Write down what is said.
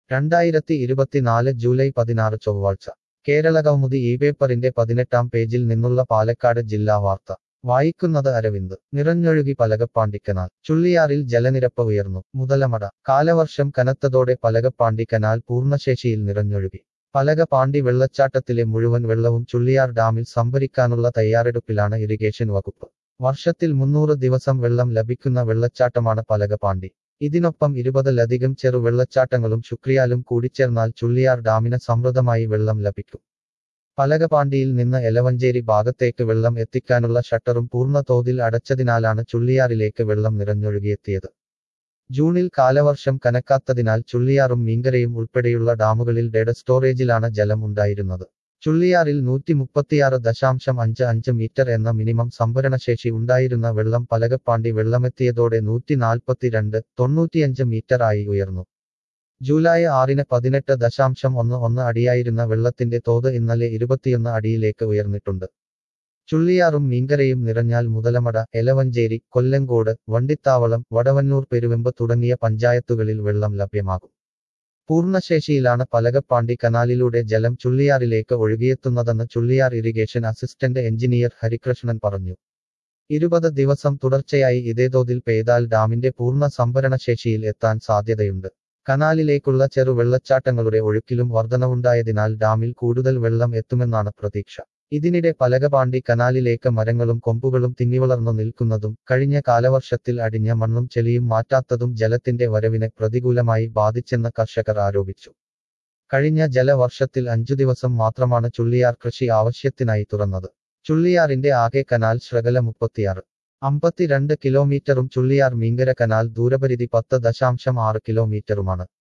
രണ്ടായിരത്തി ഇരുപത്തിനാല് ജൂലൈ പതിനാറ് ചൊവ്വാഴ്ച കേരളകൗമുദി ഈ പേപ്പറിന്റെ പതിനെട്ടാം പേജിൽ നിന്നുള്ള പാലക്കാട് ജില്ലാ വാർത്ത വായിക്കുന്നത് അരവിന്ദ് നിറഞ്ഞൊഴുകി പലകപ്പാണ്ടിക്കനാൽ ചുള്ളിയാറിൽ ജലനിരപ്പ് ഉയർന്നു മുതലമട കാലവർഷം കനത്തതോടെ പലകപ്പാണ്ടി കനാൽ പൂർണ്ണശേഷിയിൽ നിറഞ്ഞൊഴുകി പലകപാണ്ടി വെള്ളച്ചാട്ടത്തിലെ മുഴുവൻ വെള്ളവും ചുള്ളിയാർ ഡാമിൽ സംഭരിക്കാനുള്ള തയ്യാറെടുപ്പിലാണ് ഇറിഗേഷൻ വകുപ്പ് വർഷത്തിൽ മുന്നൂറ് ദിവസം വെള്ളം ലഭിക്കുന്ന വെള്ളച്ചാട്ടമാണ് പലകപാണ്ടി ഇതിനൊപ്പം ഇരുപതിലധികം ചെറു വെള്ളച്ചാട്ടങ്ങളും ശുക്രിയാലും കൂടിച്ചേർന്നാൽ ചുള്ളിയാർ ഡാമിന് സമൃദ്ധമായി വെള്ളം ലഭിക്കും പലകപാണ്ടിയിൽ നിന്ന് എലവഞ്ചേരി ഭാഗത്തേക്ക് വെള്ളം എത്തിക്കാനുള്ള ഷട്ടറും പൂർണ്ണ തോതിൽ അടച്ചതിനാലാണ് ചുള്ളിയാറിലേക്ക് വെള്ളം നിറഞ്ഞൊഴുകിയെത്തിയത് ജൂണിൽ കാലവർഷം കനക്കാത്തതിനാൽ ചുള്ളിയാറും മീങ്കരയും ഉൾപ്പെടെയുള്ള ഡാമുകളിൽ ഡെഡ് സ്റ്റോറേജിലാണ് ജലം ഉണ്ടായിരുന്നത് ചുള്ളിയാറിൽ നൂറ്റി മുപ്പത്തിയാറ് ദശാംശം അഞ്ച് അഞ്ച് മീറ്റർ എന്ന മിനിമം സംഭരണശേഷി ഉണ്ടായിരുന്ന വെള്ളം പലകപ്പാണ്ടി വെള്ളമെത്തിയതോടെ നൂറ്റി നാൽപ്പത്തിരണ്ട് തൊണ്ണൂറ്റിയഞ്ച് മീറ്റർ ആയി ഉയർന്നു ജൂലൈ ആറിന് പതിനെട്ട് ദശാംശം ഒന്ന് ഒന്ന് അടിയായിരുന്ന വെള്ളത്തിന്റെ തോത് ഇന്നലെ ഇരുപത്തിയൊന്ന് അടിയിലേക്ക് ഉയർന്നിട്ടുണ്ട് ചുള്ളിയാറും മീങ്കരയും നിറഞ്ഞാൽ മുതലമട എലവഞ്ചേരി കൊല്ലങ്കോട് വണ്ടിത്താവളം വടവന്നൂർ പെരുവെമ്പ് തുടങ്ങിയ പഞ്ചായത്തുകളിൽ വെള്ളം ലഭ്യമാകും പൂർണ്ണശേഷിയിലാണ് പലകപ്പാണ്ടി കനാലിലൂടെ ജലം ചുള്ളിയാറിലേക്ക് ഒഴുകിയെത്തുന്നതെന്ന് Chulliyar irrigation assistant engineer Harikrishnan പറഞ്ഞു ഇരുപത് ദിവസം തുടർച്ചയായി ഇതേ തോതിൽ പെയ്താൽ ഡാമിന്റെ പൂർണ്ണ സംഭരണശേഷിയിൽ എത്താൻ സാധ്യതയുണ്ട് കനാലിലേക്കുള്ള ചെറു വെള്ളച്ചാട്ടങ്ങളുടെ ഒഴുക്കിലും വർധനവുണ്ടായതിനാൽ ഡാമിൽ കൂടുതൽ വെള്ളം എത്തുമെന്നാണ് പ്രതീക്ഷ ഇതിനിടെ പലകപാണ്ടി കനാലിലേക്ക് മരങ്ങളും കൊമ്പുകളും തിങ്ങിവളർന്നു നിൽക്കുന്നതും കഴിഞ്ഞ കാലവർഷത്തിൽ അടിഞ്ഞ മണ്ണും ചെളിയും മാറ്റാത്തതും ജലത്തിന്റെ വരവിനെ പ്രതികൂലമായി ബാധിച്ചെന്ന് കർഷകർ ആരോപിച്ചു കഴിഞ്ഞ ജലവർഷത്തിൽ അഞ്ചു ദിവസം മാത്രമാണ് ചുള്ളിയാർ കൃഷി ആവശ്യത്തിനായി തുറന്നത് ചുള്ളിയാറിന്റെ ആകെ കനാൽ ശൃഗല മുപ്പത്തിയാറ് അമ്പത്തിരണ്ട് കിലോമീറ്ററും ചുള്ളിയാർ മീങ്കര കനാൽ ദൂരപരിധി പത്ത് ദശാംശം ആറ് കിലോമീറ്ററുമാണ്